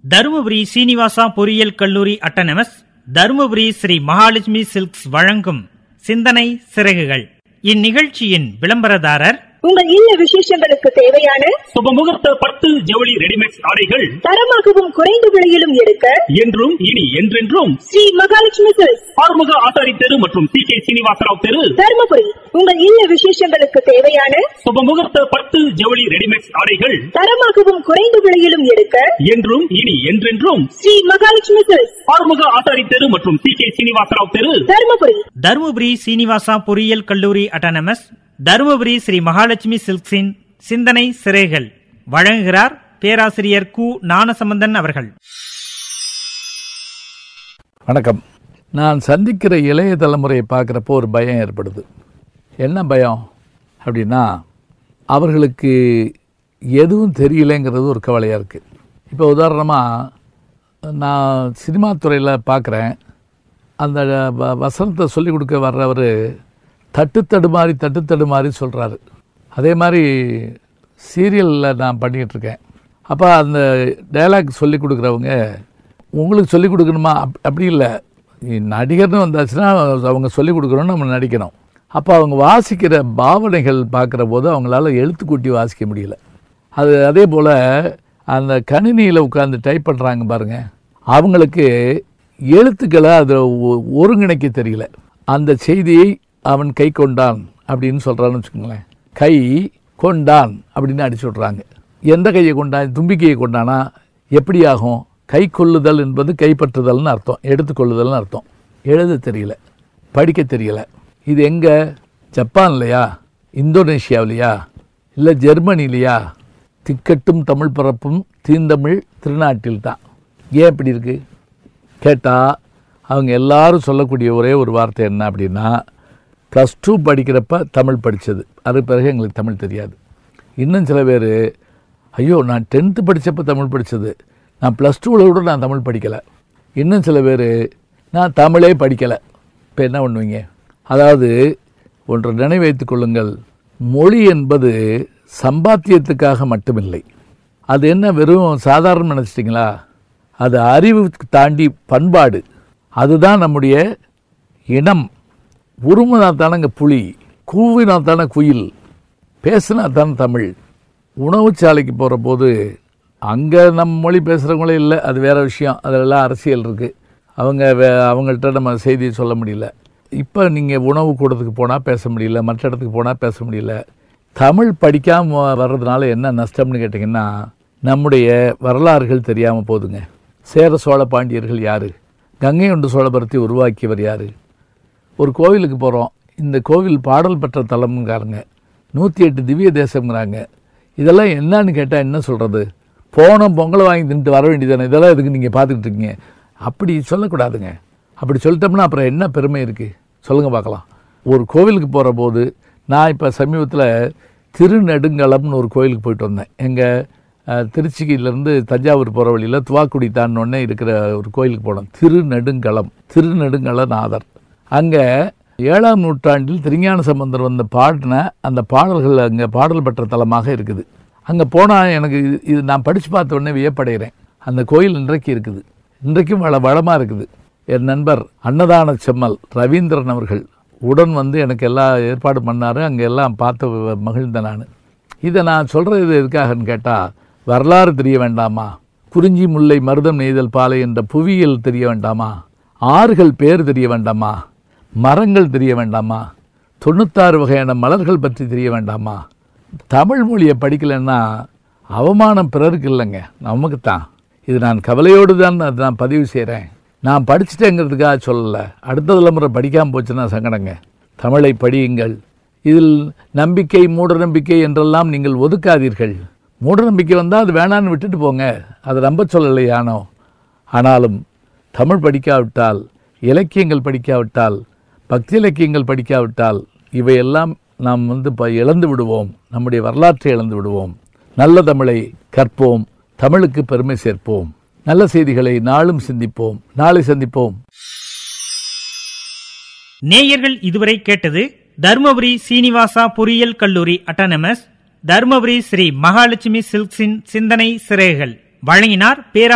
தருமபுரி சீனிவாசா பொறியியல் கல்லூரி autonomous Dharmapuri Sri Mahalakshmi silks வழங்கும் சிந்தனை சிறகுகள் இந்நிகழ்ச்சியின் விளம்பரதாரர் உங்கள் இல்ல விசேஷங்களுக்கு தேவையான சுபமுகூர்த்த பட்டு ஜவுளி ரெடிமேட் ஆடைகள் தரமாகவும் குறைந்த விலையிலும் எடுக்க என்றும் இனி என்றென்றும் ஸ்ரீ மகாலட்சுமி சில்க்ஸ் ஆறுமுக ஆசாரி தெரு மற்றும் சி கே சீனிவாசராவ் தெரு தருமபுரி உங்கள் இல்ல விசேஷங்களுக்கு தேவையான சுபமுகூர்த்த பட்டு ஜவுளி ரெடிமேட் ஆடைகள் தரமாகவும் குறைந்த விலையிலும் எடுக்க என்றும் இனி என்றென்றும் ஸ்ரீ மகாலட்சுமி சில்க்ஸ் ஆறுமுக ஆசாரி தெரு மற்றும் சி கே சீனிவாசராவ் தெரு தருமபுரி தருமபுரி சீனிவாசா பொறியியல் கல்லூரி அட்டானமஸ் தருமபுரி ஸ்ரீ மகாலட்சுமி சில்க்ஸின் சிந்தனை சிறைகள் வழங்குகிறார் பேராசிரியர் கு ஞானசம்பந்தன் அவர்கள் வணக்கம் நான் சந்திக்கிற இளைய தலைமுறையை பார்க்குறப்போ ஒரு பயம் ஏற்படுது என்ன பயம் அப்படின்னா அவர்களுக்கு எதுவும் தெரியலைங்கிறது ஒரு கவலையாக இருக்குது இப்போ உதாரணமாக நான் சினிமா துறையில் பார்க்குறேன் அந்த வ- வசனத்தை சொல்லிக் கொடுக்க வர்றவர் தட்டு தடுமாறி தட்டு தடுமாறி சொல்கிறாரு அதே மாதிரி சீரியலில் நான் பண்ணிகிட்டு இருக்கேன் அப்போ அந்த டைலாக் சொல்லி கொடுக்குறவங்க உங்களுக்கு சொல்லிக் கொடுக்கணுமா அப் அப்படி இல்லை நடிகர்னு வந்தாச்சுன்னா அவங்க சொல்லிக் கொடுக்கணும்னு நம்ம நடிக்கணும் அப்போ அவங்க வாசிக்கிற பாவனைகள் பார்க்குற போது அவங்களால எழுத்து கூட்டி வாசிக்க முடியல அது அதே போல் அந்த கணினியில் உட்காந்து டைப் பண்ணுறாங்க பாருங்க அவங்களுக்கு எழுத்துக்களை அதை ஒ- ஒருங்கிணைக்க தெரியல அந்த செய்தியை அவன் கை கொண்டான் அப்படின்னு சொல்கிறான்னு வச்சுக்கோங்களேன் கை கொண்டான் அப்படின்னு அடிச்சு விட்றாங்க எந்த கையை கொண்டான் தும்பிக்கையை கொண்டானா எப்படி ஆகும் கை கொள்ளுதல் என்பது கைப்பற்றுதல்னு அர்த்தம் எடுத்துக்கொள்ளுதல்னு அர்த்தம் எழுத தெரியல படிக்க தெரியல இது எங்கே ஜப்பான்லையா இந்தோனேஷியாவிலையா இல்லை ஜெர்மனிலையா திக்கட்டும் தமிழ் பரப்பும் தீந்தமிழ் திருநாட்டில் தான் ஏன் இப்படி இருக்கு கேட்டால் அவங்க எல்லாரும் சொல்லக்கூடிய ஒரே ஒரு வார்த்தை என்ன அப்படின்னா ப்ளஸ் டூ படிக்கிறப்ப தமிழ் படித்தது அது பிறகு எங்களுக்கு தமிழ் தெரியாது இன்னும் சில பேர் ஐயோ நான் டென்த்து படித்தப்ப தமிழ் படித்தது நான் ப்ளஸ் டூவில் கூட நான் தமிழ் படிக்கலை இன்னும் சில பேர் நான் தமிழே படிக்கலை இப்போ என்ன பண்ணுவீங்க அதாவது ஒன்று நினைவைத்துக் கொள்ளுங்கள் மொழி என்பது சம்பாத்தியத்துக்காக மட்டுமில்லை அது என்ன வெறும் சாதாரணம் நினச்சிட்டிங்களா அது அறிவுக்கு தாண்டி பண்பாடு அதுதான் நம்முடைய இனம் உருமுனா தானங்க புலி கூவினா தானே குயில் பேசுனா தானே தமிழ் உணவுச்சாலைக்கு போகிற போது அங்கே நம்ம மொழி பேசுகிறவங்களே இல்லை அது வேற விஷயம் அதிலெல்லாம் அரசியல் இருக்குது அவங்க வே அவங்கள்ட்ட நம்ம செய்தியை சொல்ல முடியல இப்போ நீங்கள் உணவு கூடத்துக்கு போனால் பேச முடியல மற்ற இடத்துக்கு போனால் பேச முடியல தமிழ் படிக்காமல் வர்றதுனால என்ன நஷ்டம்னு கேட்டிங்கன்னா நம்முடைய வரலாறுகள் தெரியாமல் போகுதுங்க சேர சோழ பாண்டியர்கள் யார் கங்கை கொண்டு சோழபுரத்தை உருவாக்கியவர் யார் ஒரு கோவிலுக்கு போகிறோம் இந்த கோவில் பாடல் பெற்ற தலம்ங்கிறாங்க நூற்றி எட்டு திவ்ய தேசம்ங்கிறாங்க இதெல்லாம் என்னன்னு கேட்டால் என்ன சொல்கிறது போனோம் பொங்கலை வாங்கி தின்ட்டு வர வேண்டியதானே இதெல்லாம் எதுக்கு நீங்கள் பார்த்துக்கிட்டு இருக்கீங்க அப்படி சொல்லக்கூடாதுங்க அப்படி சொல்லிட்டோம்னா அப்புறம் என்ன பெருமை இருக்குது சொல்லுங்கள் பார்க்கலாம் ஒரு கோவிலுக்கு போகிற போது நான் இப்போ சமீபத்தில் திருநெடுங்களம்னு ஒரு கோயிலுக்கு போயிட்டு வந்தேன் எங்கள் திருச்சியிலேருந்து தஞ்சாவூர் போகிற வழியில் துவாக்குடி தாண்டோன்னே இருக்கிற ஒரு கோயிலுக்கு போனோம் திருநெடுங்களம் திருநெடுங்களநாதர் அங்கே ஏழாம் நூற்றாண்டில் திருஞான சம்பந்தர் வந்து பாடின அந்த பாடல்கள் அங்கே பாடல் பெற்ற தலமாக இருக்குது அங்கே போனால் எனக்கு இது இது நான் படித்து பார்த்த உடனே வியப்படைகிறேன் அந்த கோயில் இன்றைக்கு இருக்குது இன்றைக்கும் வள வளமாக இருக்குது என் நண்பர் அன்னதான செம்மல் ரவீந்திரன் அவர்கள் உடன் வந்து எனக்கு எல்லா ஏற்பாடு பண்ணார் அங்கே எல்லாம் பார்த்து வ- மகிழ்ந்தேன் நான் இதை நான் சொல்கிறது எதுக்காகன்னு கேட்டால் வரலாறு தெரிய வேண்டாமா குறிஞ்சி முல்லை மருதம் நெய்தல் பாலை என்ற புவியியல் தெரிய வேண்டாமா ஆறுகள் பேர் தெரிய வேண்டாமா மரங்கள் தெரிய வேண்டாமா தொண்ணூத்தாறு வகையான மலர்கள் பற்றி தெரிய வேண்டாமா தமிழ் மொழியை படிக்கலைன்னா அவமானம் பிறருக்கு இல்லைங்க நமக்கு தான் இது நான் கவலையோடு தான் அதை நான் பதிவு செய்கிறேன் நான் படிச்சுட்டேங்கிறதுக்காக சொல்லலை அடுத்த தலைமுறை படிக்காமல் போச்சுன்னா சங்கடங்க தமிழை படியுங்கள் இதில் நம்பிக்கை மூடநம்பிக்கை என்றெல்லாம் நீங்கள் ஒதுக்காதீர்கள் மூடநம்பிக்கை வந்தால் அது வேணான்னு விட்டுட்டு போங்க அதை நம்ப சொல்லலை யானோ ஆனாலும் தமிழ் படிக்காவிட்டால் இலக்கியங்கள் படிக்காவிட்டால் பக்தி இலக்கியங்கள் படிக்காவிட்டால் இவையெல்லாம் நாம் வந்து ப இழந்து விடுவோம் நம்முடைய வரலாற்றை இழந்து விடுவோம் நல்ல தமிழை கற்போம் தமிழுக்கு பெருமை சேர்ப்போம் நல்ல செய்திகளை நாளும் சிந்திப்போம் நாளை சந்திப்போம் நேயர்கள் இதுவரை கேட்டது தருமபுரி சீனிவாசா பொறியியல் கல்லூரி அட்டானமஸ் தருமபுரி ஸ்ரீ மகாலட்சுமி சில்க்ஸின் சிந்தனை சிறைகள் வழங்கினார் பேரா